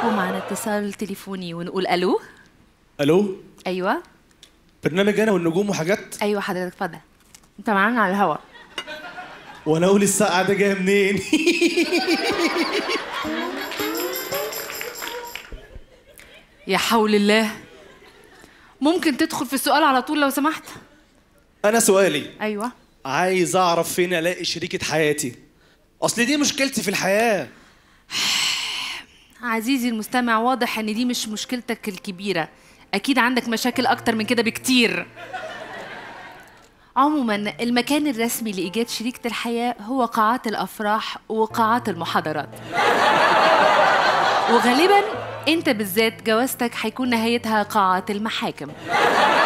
ومعنا اتصال تليفوني ونقول الو الو ايوه برنامج انا والنجوم وحاجات ايوه حضرتك اتفضل انت معانا على الهوا وانا اقول السقعه ده جايه منين يا حول الله ممكن تدخل في السؤال على طول لو سمحت انا سؤالي ايوه عايز اعرف فين الاقي شريكه حياتي اصل دي مشكلتي في الحياه عزيزي المستمع واضح ان دي مش مشكلتك الكبيره اكيد عندك مشاكل اكتر من كده بكتير عموما المكان الرسمي لايجاد شريكه الحياه هو قاعات الافراح وقاعات المحاضرات وغالبا انت بالذات جوازتك هيكون نهايتها قاعات المحاكم